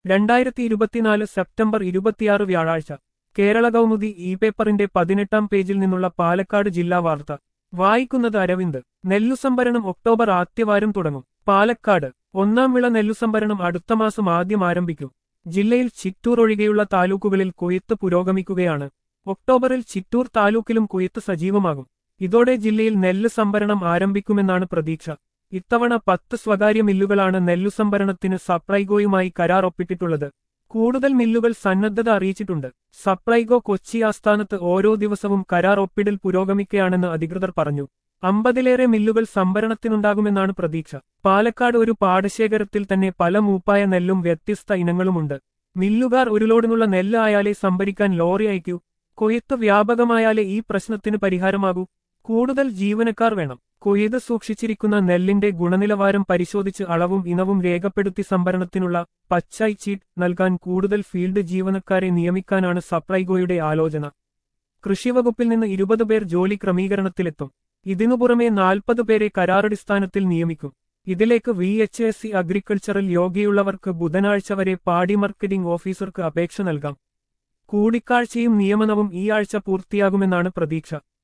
രണ്ടായിരത്തി ഇരുപത്തിനാല് സെപ്റ്റംബർ ഇരുപത്തിയാറ് വ്യാഴാഴ്ച കേരള കൗമുദി ഇ പേപ്പറിന്റെ പതിനെട്ടാം പേജിൽ നിന്നുള്ള പാലക്കാട് ജില്ലാ വാർത്ത വായിക്കുന്നത് അരവിന്ദ് നെല്ലുസംഭരണം ഒക്ടോബർ ആദ്യവാരം തുടങ്ങും പാലക്കാട് ഒന്നാം വിള നെല്ലുസംഭരണം അടുത്ത മാസം ആദ്യം ആരംഭിക്കും ജില്ലയിൽ ചിറ്റൂർ ഒഴികെയുള്ള താലൂക്കുകളിൽ കൊയ്ത്ത് പുരോഗമിക്കുകയാണ് ഒക്ടോബറിൽ ചിറ്റൂർ താലൂക്കിലും കൊയ്ത്ത് സജീവമാകും ഇതോടെ ജില്ലയിൽ നെല്ല് സംഭരണം ആരംഭിക്കുമെന്നാണ് പ്രതീക്ഷ ഇത്തവണ പത്ത് സ്വകാര്യ മില്ലുകളാണ് നെല്ലു സംഭരണത്തിന് സപ്ലൈകോയുമായി കരാർ ഒപ്പിട്ടിട്ടുള്ളത് കൂടുതൽ മില്ലുകൾ സന്നദ്ധത അറിയിച്ചിട്ടുണ്ട് സപ്ലൈകോ കൊച്ചി ആസ്ഥാനത്ത് ഓരോ ദിവസവും കരാർ ഒപ്പിടൽ പുരോഗമിക്കുകയാണെന്ന് അധികൃതർ പറഞ്ഞു അമ്പതിലേറെ മില്ലുകൾ സംഭരണത്തിനുണ്ടാകുമെന്നാണ് പ്രതീക്ഷ പാലക്കാട് ഒരു പാടശേഖരത്തിൽ തന്നെ പല മൂപ്പായ നെല്ലും വ്യത്യസ്ത ഇനങ്ങളുമുണ്ട് മില്ലുകാർ ഒരു ലോഡിനുള്ള നെല്ല് ആയാലേ സംഭരിക്കാൻ ലോറി അയക്കൂ കൊയ്ത്ത് വ്യാപകമായാലേ ഈ പ്രശ്നത്തിന് പരിഹാരമാകൂ കൂടുതൽ ജീവനക്കാർ വേണം കൊയ്ത് സൂക്ഷിച്ചിരിക്കുന്ന നെല്ലിന്റെ ഗുണനിലവാരം പരിശോധിച്ച് അളവും ഇനവും രേഖപ്പെടുത്തി സംഭരണത്തിനുള്ള പച്ചായി ചീട്ട് നൽകാൻ കൂടുതൽ ഫീൽഡ് ജീവനക്കാരെ നിയമിക്കാനാണ് സപ്ലൈകോയുടെ ആലോചന കൃഷിവകുപ്പിൽ നിന്ന് ഇരുപത് പേർ ജോലി ക്രമീകരണത്തിലെത്തും ഇതിനു പുറമെ നാൽപ്പത് പേരെ കരാറടിസ്ഥാനത്തിൽ നിയമിക്കും ഇതിലേക്ക് V H S C agricultural യോഗ്യയുള്ളവർക്ക് ബുധനാഴ്ച വരെ പാടി മാർക്കറ്റിംഗ് ഓഫീസർക്ക് അപേക്ഷ നൽകാം കൂടിക്കാഴ്ചയും നിയമനവും ഈ ആഴ്ച പൂർത്തിയാകുമെന്നാണ് പ്രതീക്ഷ